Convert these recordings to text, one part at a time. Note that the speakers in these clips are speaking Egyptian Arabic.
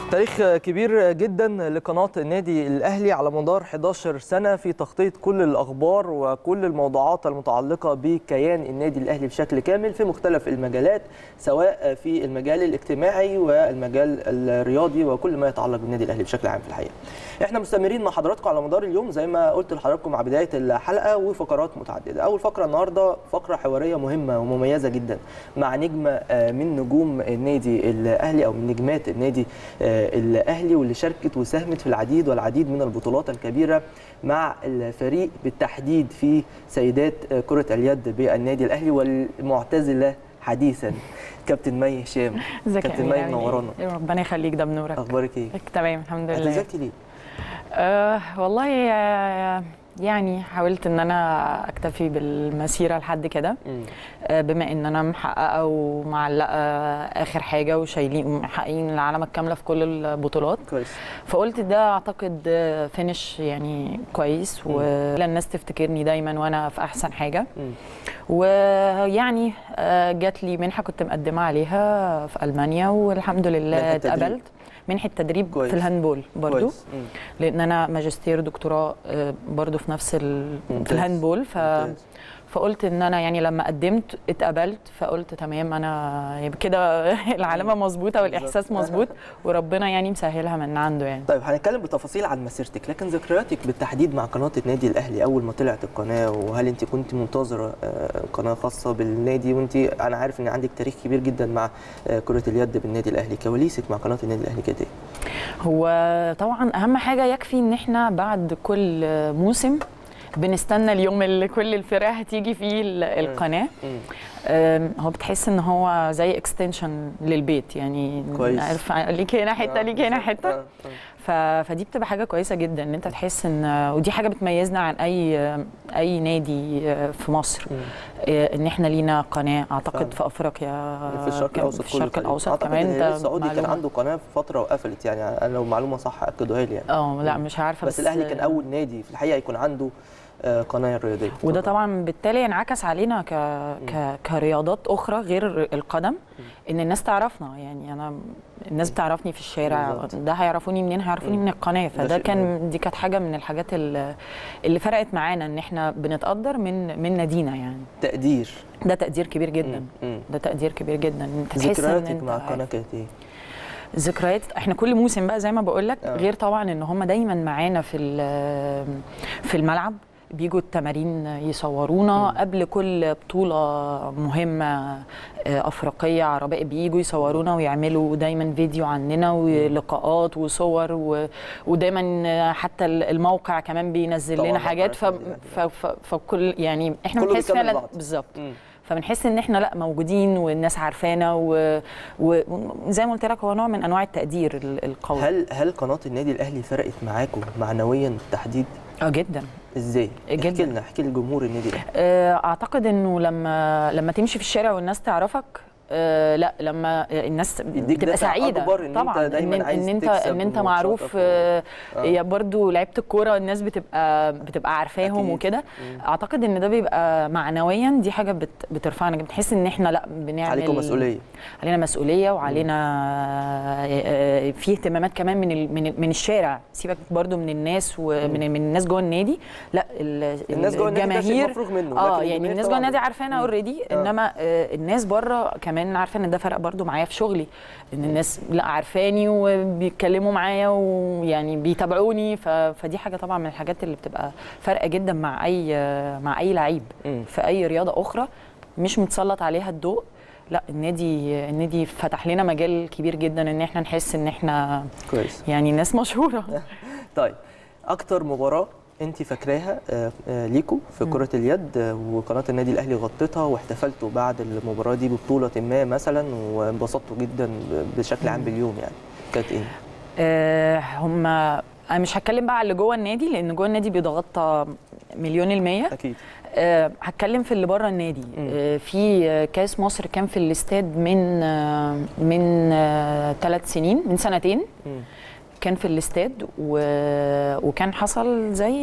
تاريخ كبير جدا لقناة النادي الأهلي على مدار 11 سنة في تغطية كل الأخبار وكل الموضوعات المتعلقة بكيان النادي الأهلي بشكل كامل في مختلف المجالات سواء في المجال الاجتماعي والمجال الرياضي وكل ما يتعلق بالنادي الأهلي بشكل عام في الحقيقة. احنا مستمرين مع حضراتكم على مدار اليوم زي ما قلت لحضراتكم مع بداية الحلقة وفقرات متعددة. أول فقرة النهاردة فقرة حوارية مهمة ومميزة جدا مع نجمة من نجوم النادي الأهلي أو من نجمات النادي الاهلي واللي شاركت وساهمت في العديد والعديد من البطولات الكبيره مع الفريق بالتحديد في سيدات كره اليد بالنادي الاهلي والمعتزله حديثا كابتن مي هشام كابتن مي منورانا ربنا يخليك ده بنورك اخبارك ايه تمام الحمد لله اعتزلتي ليه أه والله آه يعني حاولت ان انا اكتفي بالمسيره لحد كده بما ان انا محققه ومعلقه اخر حاجه وشايلين محققين العلامه الكامله في كل البطولات كويس فقلت ده اعتقد فينش يعني كويس والناس تفتكرني دايما وانا في احسن حاجه ويعني جات لي منحه كنت مقدمه عليها في المانيا والحمد لله اتقبلت منحه تدريب كويس. في الهاندبول برضو لان انا ماجستير دكتوراه برضو في نفس ال... في الهاندبول ف ممتاز. فقلت ان انا يعني لما قدمت اتقبلت فقلت تمام انا يبقى كده العلامه مظبوطه والاحساس مظبوط وربنا يعني مسهلها من عنده يعني طيب هنتكلم بتفاصيل عن مسيرتك لكن ذكرياتك بالتحديد مع قناه النادي الاهلي اول ما طلعت القناه وهل انت كنت منتظره قناه خاصه بالنادي وانت انا عارف ان عندك تاريخ كبير جدا مع كره اليد بالنادي الاهلي كواليسك مع قناه النادي الاهلي كانت ايه هو طبعا اهم حاجه يكفي ان احنا بعد كل موسم بنستنى اليوم اللي كل الفرق هتيجي فيه القناه هو بتحس ان هو زي اكستنشن للبيت يعني كويس عارف ليك هنا حته ليك هنا حته فدي بتبقى حاجه كويسه جدا ان انت تحس ان ودي حاجه بتميزنا عن اي اي نادي في مصر ان احنا لينا قناه اعتقد فعلا. في افريقيا في الشرق الاوسط في الشرق الاوسط كمان ده السعودي كان عنده قناه في فتره وقفلت يعني انا لو معلومه صح اكدوها لي يعني اه لا مش عارفه بس, بس الاهلي كان اول نادي في الحقيقه يكون عنده قناه رياضيه وده طبعا بالتالي انعكس علينا ك... ك... كرياضات اخرى غير القدم ان الناس تعرفنا يعني انا الناس بتعرفني في الشارع بالزبط. ده هيعرفوني منين هيعرفوني من القناه فده كان دي كانت حاجه من الحاجات اللي, اللي فرقت معانا ان احنا بنتقدر من من نادينا يعني تقدير ده تقدير كبير جدا مم. ده تقدير كبير جدا انت تحس ان انت مع القناه كانت ايه ذكريات احنا كل موسم بقى زي ما بقول لك غير طبعا ان هم دايما معانا في في الملعب بيجوا التمارين يصورونا م. قبل كل بطولة مهمة أفريقية عربية بيجوا يصورونا ويعملوا دايما فيديو عننا ولقاءات وصور و... ودايما حتى الموقع كمان بينزل لنا حاجات ف... ف... ف... فكل يعني احنا بنحس فعلا بالظبط فبنحس ان احنا لا موجودين والناس عارفانا وزي و... ما قلت لك هو نوع من انواع التقدير القوي هل هل قناه النادي الاهلي فرقت معاكم معنويا بالتحديد؟ اه جدا ازاي؟ جدا احكي لنا احكي لجمهور النادي الاهلي اعتقد انه لما لما تمشي في الشارع والناس تعرفك آه لا لما الناس بتبقى سعيده إن طبعا انت ان, إن انت ان انت معروف آه يا برضو لعيبه الكوره الناس بتبقى بتبقى عارفاهم وكده اعتقد ان ده بيبقى معنويا دي حاجه بت بترفعنا بتحس ان احنا لا بنعمل عليكم مسؤوليه علينا مسؤوليه وعلينا آه في اهتمامات كمان من من من الشارع سيبك برضو من الناس ومن من الناس جوه النادي لا الناس جوه الجماهير منه اه يعني الناس جوه النادي عارفانا اوريدي انما الناس بره كمان كمان عارفه ان ده فرق برضو معايا في شغلي ان الناس لا عارفاني وبيتكلموا معايا ويعني بيتابعوني فدي حاجه طبعا من الحاجات اللي بتبقى فارقه جدا مع اي مع اي لعيب في اي رياضه اخرى مش متسلط عليها الضوء لا النادي النادي فتح لنا مجال كبير جدا ان احنا نحس ان احنا كويس يعني ناس مشهوره طيب اكتر مباراه انت فاكراها ليكوا في كره اليد وقناه النادي الاهلي غطتها واحتفلتوا بعد المباراه دي ببطوله ما مثلا وانبسطتوا جدا بشكل عام باليوم يعني كانت ايه؟ أه هم انا مش هتكلم بقى على اللي جوه النادي لان جوه النادي بيتغطى مليون المية اكيد أه هتكلم في اللي بره النادي أه في كاس مصر كان في الاستاد من أه من ثلاث سنين من سنتين كان في الاستاد و... وكان حصل زي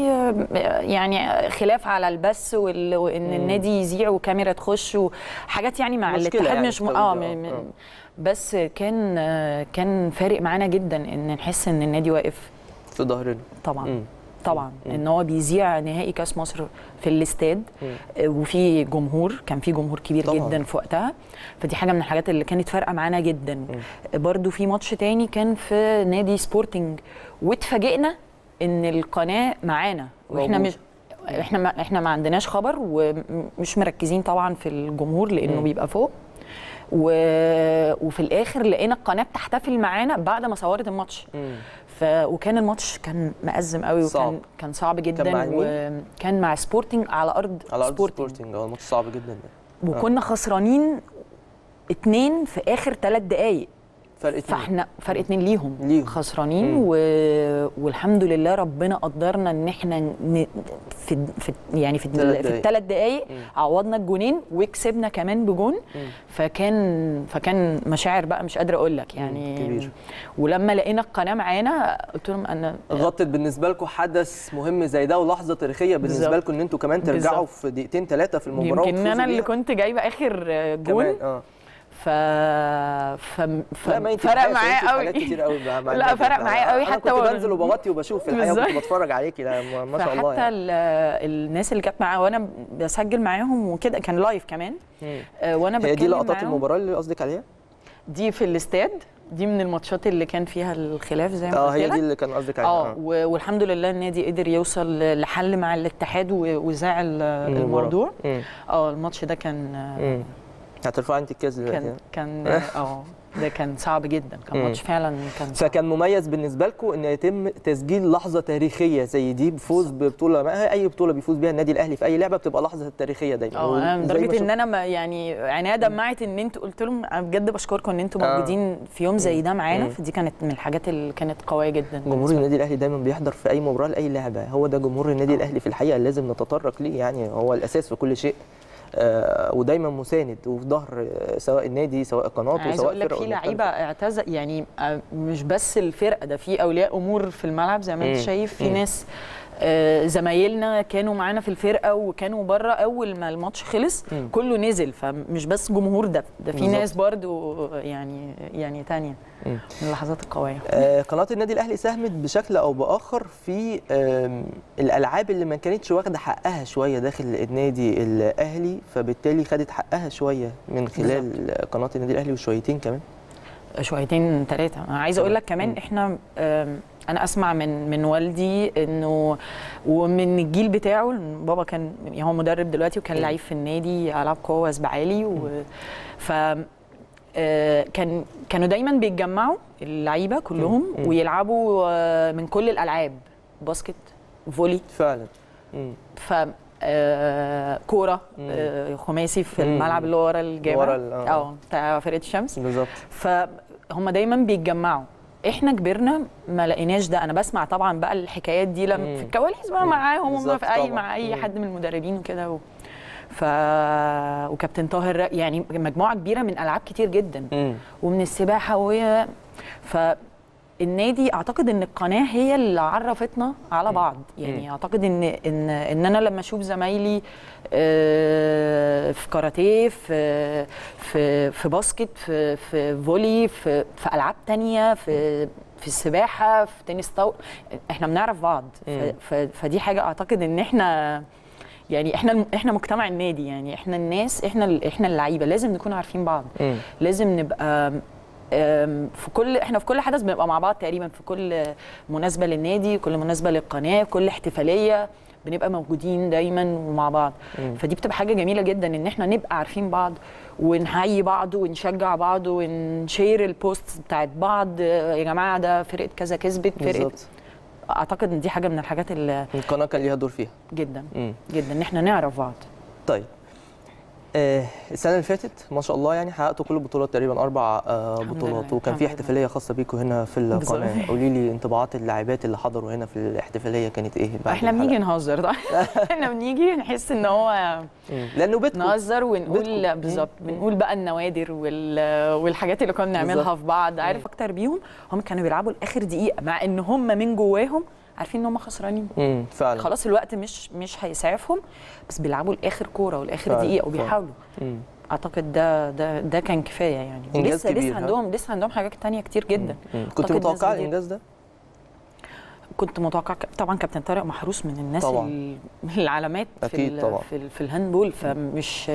يعني خلاف على البث وال... وان مم. النادي يذيع وكاميرا تخش وحاجات يعني مع مشكلة الاتحاد يعني مش في م... اه التوقيت م... ده. م... آه. بس كان كان فارق معانا جدا ان نحس ان النادي واقف في ظهرنا طبعا مم. طبعا مم. ان هو بيذيع نهائي كاس مصر في الاستاد مم. آه، وفي جمهور كان في جمهور كبير طبعاً. طبعا. جدا في وقتها فدي حاجه من الحاجات اللي كانت فارقه معانا جدا برضو في ماتش تاني كان في نادي سبورتنج واتفاجئنا ان القناه معانا واحنا موجود. مش احنا ما احنا ما عندناش خبر ومش مركزين طبعا في الجمهور لانه مم. بيبقى فوق و... وفي الاخر لقينا القناه بتحتفل معانا بعد ما صورت الماتش مم. ف... وكان الماتش كان مأزم قوي صعب. وكان كان صعب جدا كان مع مين؟ وكان مع سبورتنج على ارض على ارض سبورتنج سبورتنج اه الماتش صعب جدا ده وكنا خسرانين اتنين في اخر ثلاث دقايق فرق اتنين فاحنا فرق اتنين ليهم, ليهم. خسرانين مم. و... والحمد لله ربنا قدرنا ان احنا ن... في في يعني في, تلات ال... في دقايق. الثلاث دقايق مم. عوضنا الجونين وكسبنا كمان بجون مم. فكان فكان مشاعر بقى مش قادره اقول لك يعني كبير. ولما لقينا القناه معانا قلت لهم انا غطت بالنسبه لكم حدث مهم زي ده ولحظه تاريخيه بالنسبه بالظبط. لكم ان انتوا كمان ترجعوا بالظبط. في دقيقتين ثلاثه في المباراه يمكن وتفوزوا انا اللي بيها. كنت جايبه اخر جون كمان اه ف ف, ف... لا ما انت فرق الحقيقة معايا ساهمتي في حاجات قوي كتير قوي مع مع لا، النادي. فرق معايا قوي انا حتى كنت و- بنزل وبغطي وبشوف في الحقيقه بالظبط. كنت بتفرج عليكي لا ما- ما شاء الله فحتى يعني. ال- الناس اللي كانت معايا وانا بسجل معاهم وكده كان لايف كمان مم. آه، وانا هي بتكلم دي لقطات معاهم. المباراه اللي قصدك عليها؟ دي في الاستاد دي من الماتشات اللي كان فيها الخلاف زي ما اه قلت هي لك. دي اللي كان قصدك عليها اه و- والحمد لله النادي قدر يوصل لحل مع الاتحاد و- وذاع ال- المباراة. الموضوع مم. اه الماتش ده كان مم. هترفعي انت الكاس دلوقتي كان كان اه ده كان صعب جدا كان مم. ماتش فعلا كان صعب. فكان مميز بالنسبه لكم ان يتم تسجيل لحظه تاريخيه زي دي بفوز ببطوله ما هي اي بطوله بيفوز بيها النادي الاهلي في اي لعبه بتبقى لحظه تاريخيه دايما اه انا وزي ما لدرجه شفت- ان انا ما يعني عينيا دمعت ان انتوا قلت لهم انا بجد بشكركم ان انتوا آه. موجودين في يوم زي ده معانا مم. فدي كانت من الحاجات اللي كانت قويه جدا جمهور بالنسبة لي. النادي الاهلي دايما بيحضر في اي مباراه لاي لعبه هو ده جمهور النادي الاهلي في الحقيقه لازم نتطرق ليه يعني هو الاساس في كل شيء آه ودايما مساند وفي ظهر آه، سواء النادي سواء قناته عايزه سواء اقول لك فرق في مختلفة. لعيبه اعتزل يعني آه، مش بس الفرقه ده في اولياء امور في الملعب زي ما انت مم. شايف في مم. ناس آه، زمايلنا كانوا معانا في الفرقه وكانوا بره اول ما الماتش خلص مم. كله نزل فمش بس جمهور ده ده في بالظبط. ناس برضو يعني يعني تانية مم. من اللحظات القويه آه، قناه النادي الاهلي ساهمت بشكل او باخر في آم، الالعاب اللي ما كانتش واخده حقها شويه داخل النادي الاهلي فبالتالي خدت حقها شويه من خلال قناه النادي الاهلي وشويتين كمان شويتين ثلاثة أنا عايزة أقول لك كمان مم. إحنا آم، أنا أسمع من من والدي إنه ومن الجيل بتاعه إن بابا كان يعني هو مدرب دلوقتي وكان مم. لعيب في النادي ألعاب قوة وثب عالي و ف آه، كان كانوا دايما بيتجمعوا اللعيبة كلهم مم. ويلعبوا آه، من كل الألعاب باسكت فولي فعلا مم. ف آه، كورة مم. آه، خماسي في مم. الملعب اللي ورا الجامع ورا ال- آه. اه بتاع فرقة الشمس بالظبط فهم دايما بيتجمعوا احنا كبرنا ما لقيناش ده انا بسمع طبعا بقى الحكايات دي لما مم. في الكواليس بقى مم. معاهم هم بالظبط في اي طبعاً. مع اي مم. حد من المدربين وكده و... ف وكابتن طاهر يعني مجموعه كبيره من العاب كتير جدا مم. ومن السباحه وهي فالنادي اعتقد ان القناه هي اللي عرفتنا على بعض يعني اعتقد ان ان ان انا لما اشوف زمايلي آه، في كاراتيه في في في باسكت في في فولي في في العاب تانية في في السباحه في تنس طاوله احنا بنعرف بعض ف- مم. ف- فدي حاجه اعتقد ان احنا يعني احنا احنا مجتمع النادي يعني احنا الناس احنا ال- احنا اللعيبه لازم نكون عارفين بعض مم. لازم نبقى أم، في كل احنا في كل حدث بنبقى مع بعض تقريبا في كل مناسبه للنادي كل مناسبه للقناه كل احتفاليه بنبقى موجودين دايما ومع بعض مم. فدي بتبقى حاجه جميله جدا ان احنا نبقى عارفين بعض ونحيي بعض ونشجع بعض ونشير البوست بتاعت بعض يا جماعه ده فرقه كذا كسبت فرقه بالظبط اعتقد ان دي حاجه من الحاجات اللي القناه كان ليها دور فيها جدا مم. جدا ان احنا نعرف بعض طيب آه، السنه اللي فاتت ما شاء الله يعني حققتوا كل البطولات تقريبا اربع آه، الحمد بطولات لله، وكان في الحمد احتفاليه خاصه بيكم هنا في بالظبط. القناه قولي لي انطباعات اللاعبات اللي حضروا هنا في الاحتفاليه كانت ايه بعد احنا الحلقة؟ بنيجي نهزر طبعا احنا بنيجي نحس ان هو مم. لانه بيتكم نهزر ونقول بيتكم. بالظبط مم. بنقول بقى النوادر وال... والحاجات اللي كنا بنعملها بالظبط. في بعض عارف مم. اكتر بيهم هم كانوا بيلعبوا لاخر دقيقه مع ان هم من جواهم عارفين ان هم خسرانين امم فعلا خلاص الوقت مش مش هيسعفهم بس بيلعبوا لاخر كوره ولاخر فعلا، دقيقه فعلا. وبيحاولوا مم. اعتقد ده ده ده كان كفايه يعني إنجاز لسه كبير، لسه ها؟ عندهم لسه عندهم حاجات تانية كتير جدا مم. كنت أعتقد ناس متوقع كتير. الانجاز ده؟ كنت متوقع ك- طبعا كابتن طارق محروس من الناس طبعاً. ال- العلامات في أكيد ال- طبعاً. في, ال- في الهاندبول فمش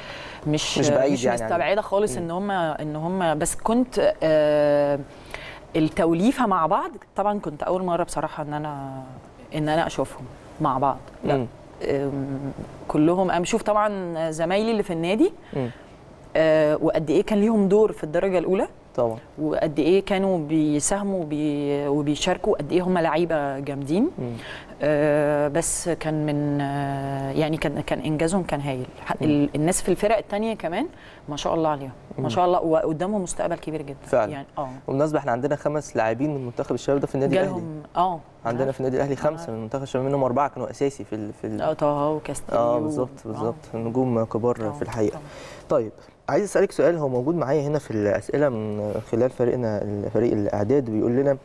مش مش بعيد مش يعني عليه. مستبعده خالص مم. ان هم ان هم بس كنت آه، التوليفه مع بعض طبعا كنت اول مره بصراحه ان انا ان انا اشوفهم مع بعض لا مم. آم، كلهم انا بشوف طبعا زمايلي اللي في النادي مم. آه، وقد ايه كان ليهم دور في الدرجه الاولى طبعا وقد ايه كانوا بيساهموا وبي- وبيشاركوا قد ايه هم لعيبه جامدين مم. آه، بس كان من آه، يعني كان كان انجازهم كان هايل ح- ال- الناس في الفرق التانية كمان ما شاء الله عليهم مم. ما شاء الله وقدامهم مستقبل كبير جدا فعلا. يعني اه بالمناسبه احنا عندنا خمس لاعبين من منتخب الشباب ده في النادي الاهلي جالهم اه عندنا في النادي الاهلي خمسه عارف. من منتخب الشباب منهم اربعه كانوا اساسي في ال... في ال... اه طه وكاستيليو اه بالظبط بالظبط نجوم كبار آه، في الحقيقه طبعاً. طيب عايز اسالك سؤال هو موجود معايا هنا في الاسئله من خلال فريقنا فريق الاعداد بيقول لنا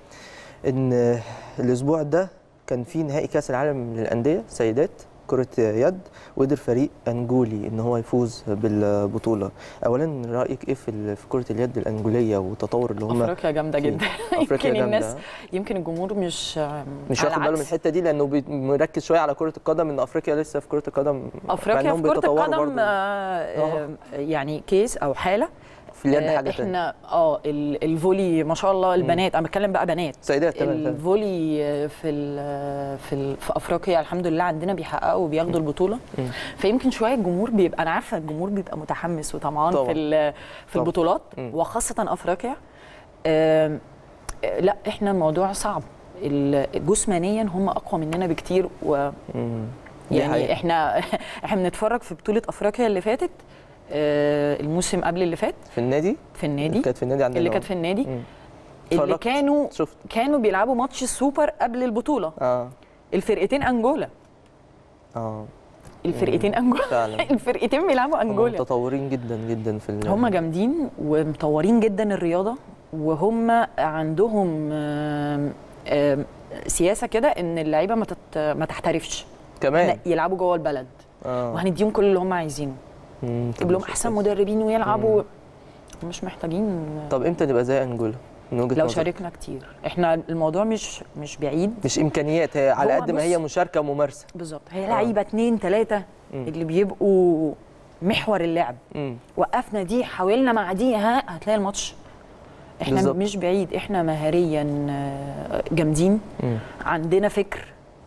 ان الاسبوع ده كان في نهائي كاس العالم للانديه سيدات كرة يد وقدر فريق انجولي ان هو يفوز بالبطولة. اولا رايك ايه في ال- في كرة اليد الانجولية والتطور اللي هم افريقيا جامده فيه؟ جدا افريقيا يمكن جامدة الناس يمكن الجمهور مش مش على واخد باله من عكس الحتة دي لانه بي- مركز شوية على كرة القدم ان افريقيا لسه في كرة القدم مع افريقيا إنهم في كره بيتطوروا القدم برضه. آه، آه، يعني كيس او حاله في اليد آه، حاجة تانية احنا اه ال- الفولي ما شاء الله البنات انا بتكلم بقى بنات سيدات تمام تمام. الفولي آه، في ال في ال في افريقيا الحمد لله عندنا بيحققوا وبياخدوا البطوله مم. فيمكن شويه الجمهور بيبقى انا عارفه الجمهور بيبقى متحمس وطمعان طبعاً. في ال- في طبعاً. البطولات مم. وخاصه افريقيا آم، آه، لا احنا الموضوع صعب ال- جسمانيا هم اقوى مننا بكتير و مم. دي يعني حقيقة. احنا احنا بنتفرج في بطوله افريقيا اللي فاتت آه، الموسم قبل اللي فات في النادي في النادي كانت في النادي عندنا اللي كانت في النادي مم. اللي اتفرجت. كانوا شفت كانوا بيلعبوا ماتش السوبر قبل البطوله اه الفرقتين انجولا اه الفرقتين انجولا فعلا الفرقتين بيلعبوا هم انجولا متطورين جدا جدا في ال- هم جامدين ومطورين جدا الرياضه وهم عندهم آم، آم، سياسه كده ان اللعيبه ما تت- ما تحترفش كمان لا، يلعبوا جوه البلد اه وهنديهم كل اللي هم عايزينه مم، طب نجيب لهم شيء احسن كويس. مدربين ويلعبوا مش محتاجين طب امتى نبقى زي انجولا من وجهه لو نظرك؟ شاركنا كتير احنا الموضوع مش مش بعيد مش امكانيات هي على هو قد ما هي بص- مشاركه وممارسه بالظبط هي لعيبه اتنين تلاته مم. اللي بيبقوا محور اللعب مم. وقفنا دي حاولنا مع دي ها هتلاقي الماتش احنا بالظبط. بالزبط. مش بعيد احنا مهاريا آه، جامدين مم. عندنا فكر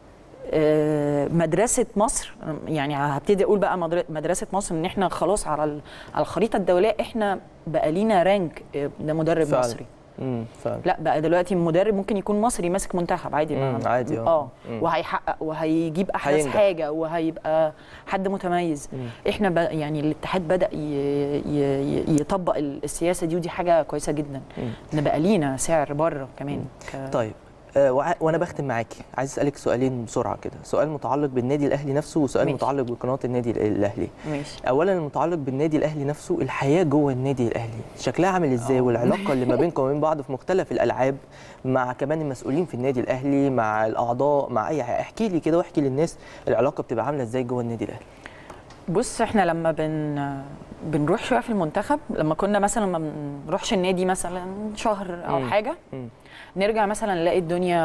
آه، مدرسه مصر يعني هبتدي اقول بقى مدر- مدرسه مصر ان احنا خلاص على ال- على الخريطه الدوليه احنا بقى لينا رانك آه، ده مدرب فعلا. مصري مم. فعلا لا بقى دلوقتي مدرب ممكن يكون مصري ماسك منتخب عادي مم، ما- عادي، آه. اه مم. وهيحقق وهيجيب احدث هينجح. حاجه وهيبقى حد متميز مم. احنا بقى يعني الاتحاد بدا ي- ي- ي- يطبق ال- السياسه دي ودي حاجه كويسه جدا مم. ان بقى لينا سعر بره كمان ك... طيب آه وع- وانا بختم معاكي عايز اسالك سؤالين بسرعه كده سؤال متعلق بالنادي الاهلي نفسه وسؤال ماشي. متعلق بقناه النادي ال- الاهلي ماشي اولا المتعلق بالنادي الاهلي نفسه الحياه جوه النادي الاهلي شكلها عامل ازاي آه. والعلاقه اللي ما بينكم وبين بعض في مختلف الالعاب مع كمان المسؤولين في النادي الاهلي مع الاعضاء مع اي حاجه احكي لي كده واحكي للناس العلاقه بتبقى عامله ازاي جوه النادي الاهلي بص احنا لما بن بنروح شويه في المنتخب لما كنا مثلا ما بنروحش النادي مثلا شهر او مم. حاجه مم. نرجع مثلا نلاقي الدنيا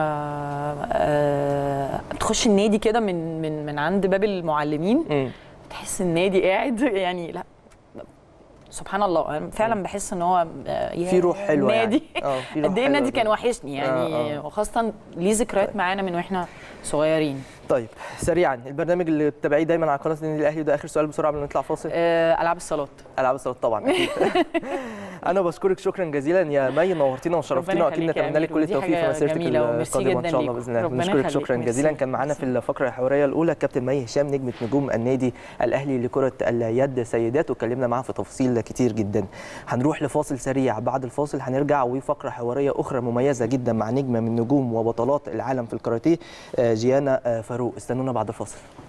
آه، تخش النادي كده من من من عند باب المعلمين مم. تحس النادي قاعد يعني لا سبحان الله انا فعلا بحس ان هو آه، يا في روح حلوه نادي يعني اه في روح قد ايه حلوة النادي كده. كان وحشني يعني آه، آه. وخاصه ليه ذكريات معانا من واحنا صغيرين طيب سريعا البرنامج اللي بتتابعيه دايما على قناه النادي الاهلي وده اخر سؤال بسرعه قبل ما نطلع فاصل آه، العاب الصالات العاب الصالات طبعا اكيد انا بشكرك شكرا جزيلا يا مي نورتينا وشرفتينا واكيد يخليك يا نتمنى لك أمير، كل ودي التوفيق في حاجة مسيرتك جميلة وميرسي القادمه ان جداً شاء الله ليكم. باذن الله ربنا بنشكرك يخليك. شكرا ميرسي. جزيلا كان معانا في الفقره الحواريه الاولى كابتن مي هشام نجمه نجوم النادي الاهلي لكره اليد سيدات واتكلمنا معاها في تفاصيل كتير جدا هنروح لفاصل سريع بعد الفاصل هنرجع وفقره حواريه اخرى مميزه جدا مع نجمه من نجوم وبطلات العالم في الكاراتيه آه، جيانا آه، فاروق استنونا بعد الفاصل